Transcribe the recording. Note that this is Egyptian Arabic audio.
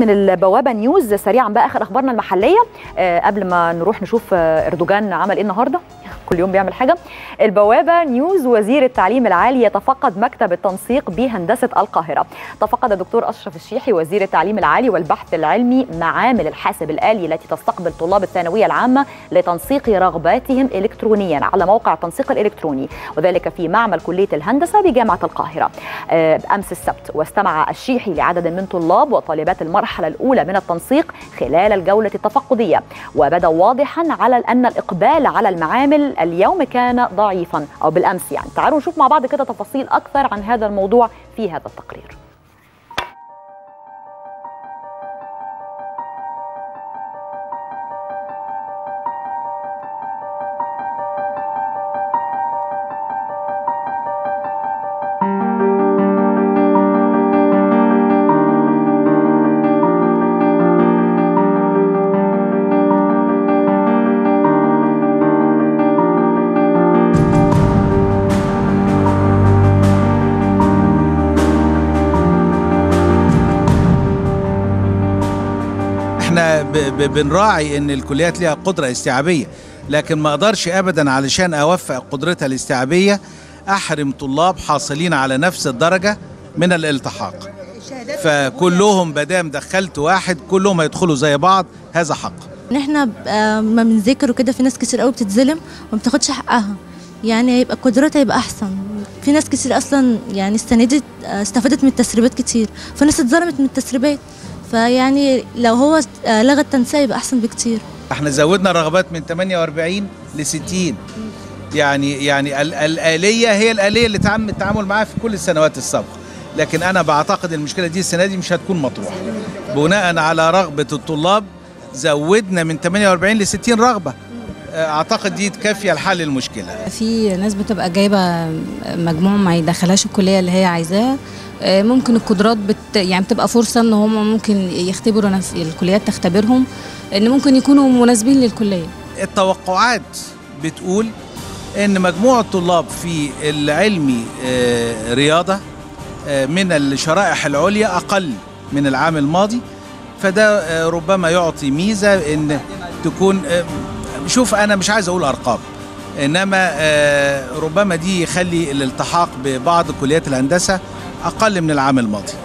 من البوابه نيوز سريعا بقى اخر اخبارنا المحليه آه، قبل ما نروح نشوف آه، اردوغان عمل ايه النهارده كل يوم بيعمل حاجه البوابه نيوز وزير التعليم العالي يتفقد مكتب التنسيق بهندسه القاهره تفقد الدكتور اشرف الشيحي وزير التعليم العالي والبحث العلمي معامل الحاسب الالي التي تستقبل طلاب الثانويه العامه لتنسيق رغباتهم الكترونيا على موقع التنسيق الالكتروني وذلك في معمل كليه الهندسه بجامعه القاهره آه، امس السبت واستمع الشيحي لعدد من طلاب وطالبات المرحله الاولى من التنسيق خلال الجوله التفقديه وبدا واضحا على ان الاقبال على المعامل اليوم كان ضعيفا او بالامس يعني تعالوا نشوف مع بعض كده تفاصيل اكثر عن هذا الموضوع في هذا التقرير احنا ب- ب- بنراعي ان الكليات ليها قدره استيعابيه لكن ما اقدرش ابدا علشان اوفق قدرتها الاستيعابيه احرم طلاب حاصلين على نفس الدرجه من الالتحاق فكلهم بدام دخلت واحد كلهم هيدخلوا زي بعض هذا حق ان احنا آه، ما بنذاكر وكده في ناس كتير قوي بتتظلم وما بتاخدش حقها يعني هيبقى قدراتها يبقى احسن في ناس كتير اصلا يعني السنه دي آه، استفادت من التسريبات كتير فناس اتظلمت من التسريبات فيعني لو هو آه، لغى التنسيق يبقى احسن بكتير احنا زودنا الرغبات من 48 ل 60 يعني يعني ال- الآلية هي الآلية اللي تم التعامل معاها في كل السنوات السابقة لكن أنا بعتقد المشكلة دي السنة دي مش هتكون مطروحة بناء على رغبة الطلاب زودنا من 48 ل 60 رغبة أعتقد دي تكفي لحل المشكلة في ناس بتبقى جايبه مجموع ما يدخلهاش الكليه اللي هي عايزاها آه، ممكن القدرات بت يعني بتبقى فرصه ان هم ممكن يختبروا نفس الكليات تختبرهم ان ممكن يكونوا مناسبين للكليه التوقعات بتقول ان مجموع الطلاب في العلمي آه، رياضه آه، من الشرائح العليا اقل من العام الماضي فده آه، ربما يعطي ميزه ان تكون آه، شوف انا مش عايز اقول ارقام انما آه، ربما دي يخلي الالتحاق ببعض كليات الهندسه اقل من العام الماضي